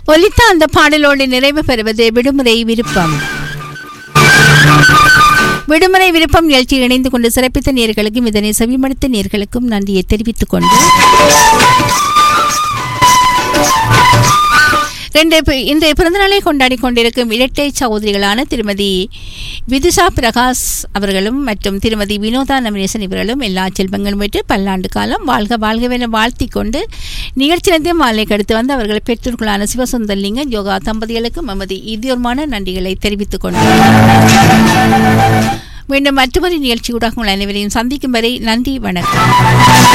ஒலித்த அந்த பாடலோடு நிறைவு பெறுவது விடுமுறை விருப்பம் விடுமுறை விருப்பம் நிகழ்ச்சியில் இணைந்து கொண்டு சிறப்பித்த நேர்களுக்கும் இதனை செவிமடுத்த நேர்களுக்கும் நன்றியை தெரிவித்துக் கொண்டு ரெண்டு பே- இன்றைய பிறந்தநாளை கொண்டாடி கொண்டிருக்கும் இரட்டை சகோதரிகளான திருமதி விதுஷா பிரகாஷ் அவர்களும் மற்றும் திருமதி வினோதா நமரேசன் இவர்களும் எல்லா செல்வங்களும் பெற்று பல்லாண்டு காலம் வாழ்க வாழ்கவென வாழ்த்திக் கொண்டு நிகழ்ச்சியிலிருந்து மாலை கடுத்து வந்து அவர்கள் பெற்றோர்களான சிவசுந்தர்லிங்க யோகா தம்பதிகளுக்கும் எமது இதயமான நன்றிகளை தெரிவித்துக் கொண்டு மீண்டும் மற்றொரு நிகழ்ச்சியூடாக உங்கள் அனைவரையும் சந்திக்கும் வரை நன்றி வணக்கம்